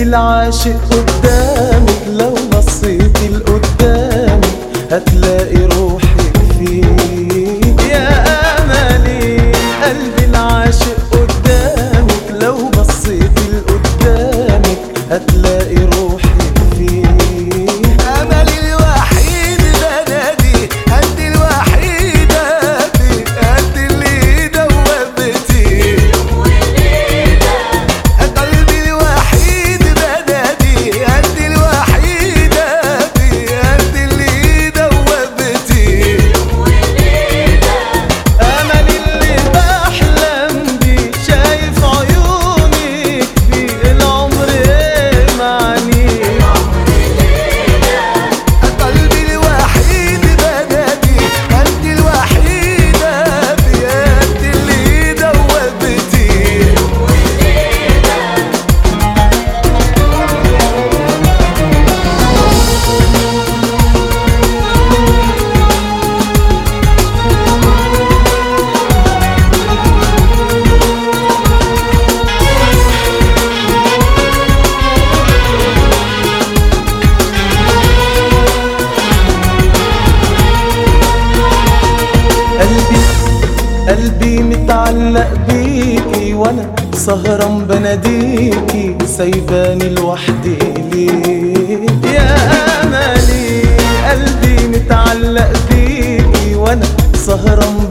العاشق قدامك لو بصيتي لقدامك هتلاقي روحك فيه يا املي قلبي العاشق قدامك لو بصيتي لقدامك هتلاقي روحك فيه املي الوحيد بنادي انت الوحيده في قد اللي دوبتي قلبي الوحيد بنادي انت الوحيده في قد اللي دوبتي امل اللي بحلم بيه شايف عيونك في العمر معني قلبي الوحيد بنادي انت الوحيده في قد اللي دوبتي قلبي قلبي متعلق بيكي وانا سهران بناديكي سايباني لوحدي ليه يا املي قلبي متعلق بيكي وانا سهران